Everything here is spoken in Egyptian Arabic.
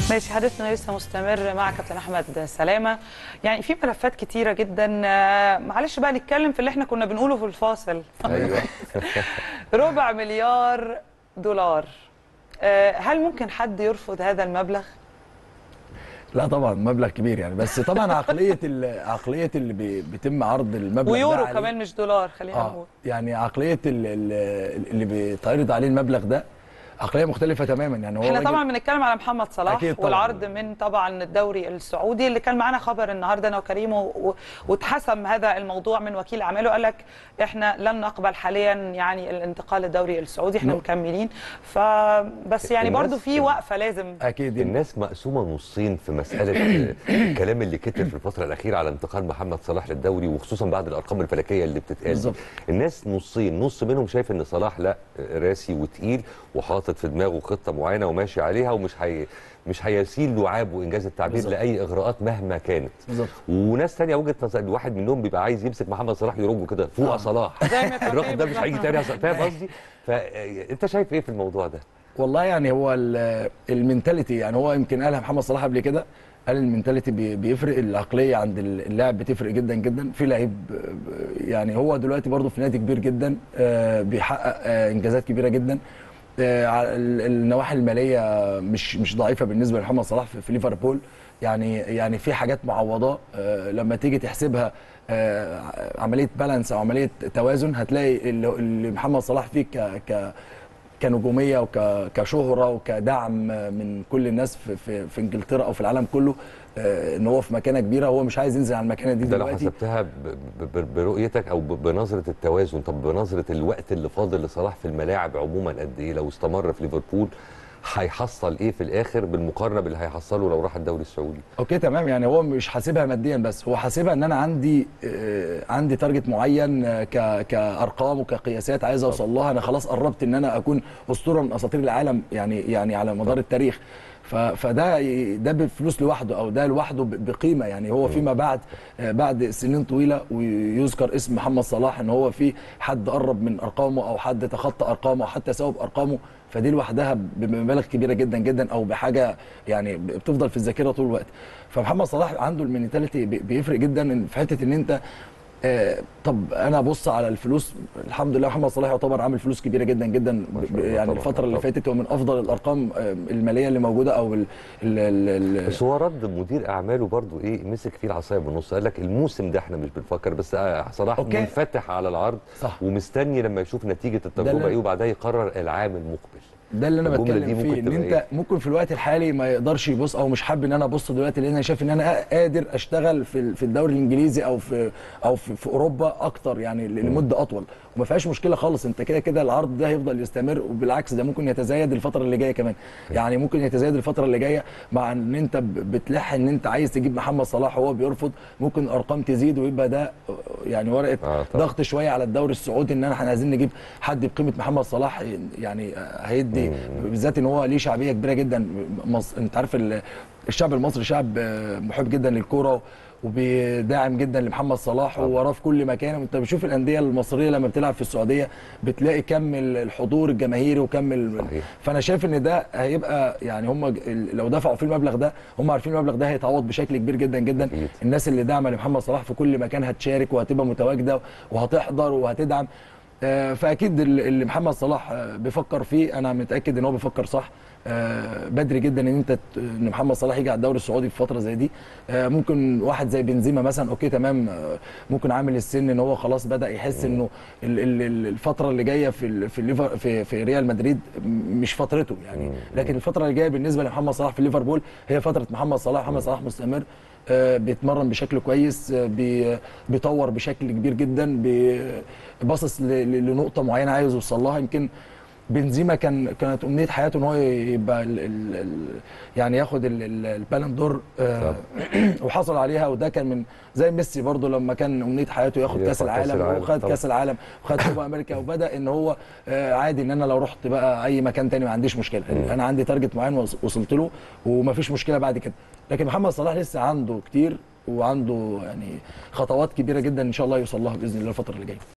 ماشي حديثنا لسه مستمر مع كابتن احمد سلامه يعني في ملفات كتيره جدا آه، معلش بقى نتكلم في اللي احنا كنا بنقوله في الفاصل ايوه ربع مليار دولار آه، هل ممكن حد يرفض هذا المبلغ لا طبعا مبلغ كبير يعني بس طبعا عقليه ال- عقليه اللي بي- بيتم عرض المبلغ ده ويورو عليه- كمان مش دولار خلينا اه نقول يعني عقليه ال- ال- اللي بيتعرض عليه المبلغ ده عقليه مختلفه تماما يعني هو احنا راجل- طبعا بنتكلم على محمد صلاح أكيد طبعاً. والعرض من طبعا الدوري السعودي اللي كان معانا خبر النهارده انا وكريم و- و- واتحسم هذا الموضوع من وكيل اعماله قال لك احنا لن نقبل حاليا يعني الانتقال للدوري السعودي احنا نو. مكملين فبس يعني الناس- برضو في وقفه لازم اكيد الناس مقسومه نصين في مساله آه، الكلام اللي كتر في الفتره الاخيره على انتقال محمد صلاح للدوري وخصوصا بعد الارقام الفلكيه اللي بتتقال بالظبط. الناس نصين نص منهم شايف ان صلاح لا آه، راسي وتقيل وحاطط في دماغه خطه معينه وماشي عليها ومش هي مش هيسيل لعاب وانجاز التعبير بالظبط. لاي اغراءات مهما كانت بالظبط. وناس تانية وجهه نظر الواحد منهم بيبقى عايز يمسك محمد صلاح يرجه كده فوق آه. صلاح زي ما كان الرقم ده مش بالظبط. هيجي تاني فاهم قصدي فانت شايف ايه في الموضوع ده والله يعني هو ال- المنتاليتي يعني هو يمكن قالها محمد صلاح قبل كده قال المنتاليتي بي- بيفرق العقليه عند اللاعب بتفرق جدا جدا في لعيب آه، يعني هو دلوقتي برضه في نادي كبير جدا آه، بيحقق آه، انجازات كبيره جدا آه، ع- ال- النواحي الماليه مش مش ضعيفه بالنسبه لمحمد صلاح في في ليفربول يعني يعني في حاجات معوضاه آه، لما تيجي تحسبها آه، عمليه بالانس او عمليه توازن هتلاقي اللي اللي محمد صلاح فيه ك ك كنجوميه وكشهره وكدعم من كل الناس في, في, في انجلترا او في العالم كله آه، ان هو في مكانه كبيره هو مش عايز ينزل على المكانه دي ده لو دلوقتي حسبتها ب- ب- ب- برؤيتك او ب- بنظره التوازن طب بنظره الوقت اللي فاضل لصلاح في الملاعب عموما قد ايه لو استمر في ليفربول هيحصل ايه في الاخر بالمقارنه باللي هيحصله لو راح الدوري السعودي اوكي تمام يعني هو مش حاسبها ماديا بس هو حاسبها ان انا عندي آه، عندي تارجت معين آه، ك كارقام وكقياسات عايز اوصل لها انا خلاص قربت ان انا اكون اسطوره من اساطير العالم يعني يعني على مدار التاريخ ف- فده ي- ده بفلوس لوحده او ده لوحده ب- بقيمه يعني هو فيما بعد آه، بعد سنين طويله ويذكر اسم محمد صلاح ان هو في حد قرب من ارقامه او حد تخطى ارقامه او حتى ساوى بارقامه فدي لوحدها بمبالغ كبيره جدا جدا او بحاجه يعني بتفضل في الذاكره طول الوقت فمحمد صلاح عنده المينتاليتي بي- بيفرق جدا إن في حته ان انت آه، طب انا ابص على الفلوس الحمد لله محمد صلاح يعتبر عامل فلوس كبيره جدا جدا ما شاء ب- الله يعني طبعاً، الفتره اللي طبعاً. فاتت هو من افضل الارقام آه، الماليه اللي موجوده او ال ال ال ال بس هو رد مدير اعماله برضو ايه مسك فيه العصايه بالنص قال لك الموسم ده احنا مش بنفكر بس آه، صلاح أوكي. منفتح على العرض صح. ومستني لما يشوف نتيجه التجربه اللي- ايه وبعدها يقرر العام المقبل ده اللي انا الجملة دي بتكلم ممكن فيه ان تبقى انت إيه؟ ممكن في الوقت الحالي ما يقدرش يبص او مش حابب ان انا ابص دلوقتي لان انا شايف ان انا قادر اشتغل في في الدوري الانجليزي او في او في, في اوروبا اكتر يعني لمده اطول وما فيهاش مشكله خالص انت كده كده العرض ده هيفضل يستمر وبالعكس ده ممكن يتزايد الفتره اللي جايه كمان يعني ممكن يتزايد الفتره اللي جايه مع ان انت ب- بتلح ان انت عايز تجيب محمد صلاح وهو بيرفض ممكن الارقام تزيد ويبقى ده يعني ورقه آه طبعاً. ضغط شويه على الدوري السعودي ان احنا عايزين نجيب حد بقيمه محمد صلاح يعني هيدي بالذات ان هو ليه شعبيه كبيره جدا مصر انت عارف ال- الشعب المصري شعب آه، محب جدا للكوره وبيداعم جدا لمحمد صلاح طبعاً. ووراه في كل مكان وانت بتشوف الانديه المصريه لما بتلعب في السعوديه بتلاقي كم الحضور الجماهيري وكم ال- صحيح. فانا شايف ان ده هيبقى يعني هم ج- لو دفعوا فيه المبلغ ده هم عارفين المبلغ ده هيتعوض بشكل كبير جدا جدا أكيد. الناس اللي داعمه لمحمد صلاح في كل مكان هتشارك وهتبقى متواجده وهتحضر وهتدعم آه، فاكيد ال- اللي محمد صلاح آه، بيفكر فيه انا متاكد ان هو بيفكر صح آه، بدري جدا ان انت ت- ان محمد صلاح يجي على الدوري السعودي في فتره زي دي آه، ممكن واحد زي بنزيما مثلا اوكي تمام آه، ممكن عامل السن ان هو خلاص بدا يحس انه ال- ال- ال- الفتره اللي جايه في ال- في الليفر في في ريال مدريد م- مش فترته يعني لكن الفتره اللي جايه بالنسبه لمحمد صلاح في ليفربول هي فتره محمد صلاح محمد صلاح مستمر آه، بيتمرن بشكل كويس آه، بي- بيطور بشكل كبير جدا بي- باصص ل- ل- لنقطه معينه عايز يوصل لها يمكن بنزيما كان كانت امنيه حياته ان هو يبقى ال ال ال يعني ياخد ال- ال- البالون دور آه، وحصل عليها وده كان من زي ميسي برضو لما كان امنيه حياته ياخد ياخد كاس كأس العالم العالم وخد طبعا. كاس العالم وخد كوبا امريكا وبدا ان هو آه، عادي ان انا لو رحت بقى اي مكان تاني ما عنديش مشكله انا عندي تارجت معين وص- وصلت له ومفيش مشكله بعد كده لكن محمد صلاح لسه عنده كتير وعنده يعني خطوات كبيره جدا ان شاء الله يوصل لها باذن الله الفتره اللي جايه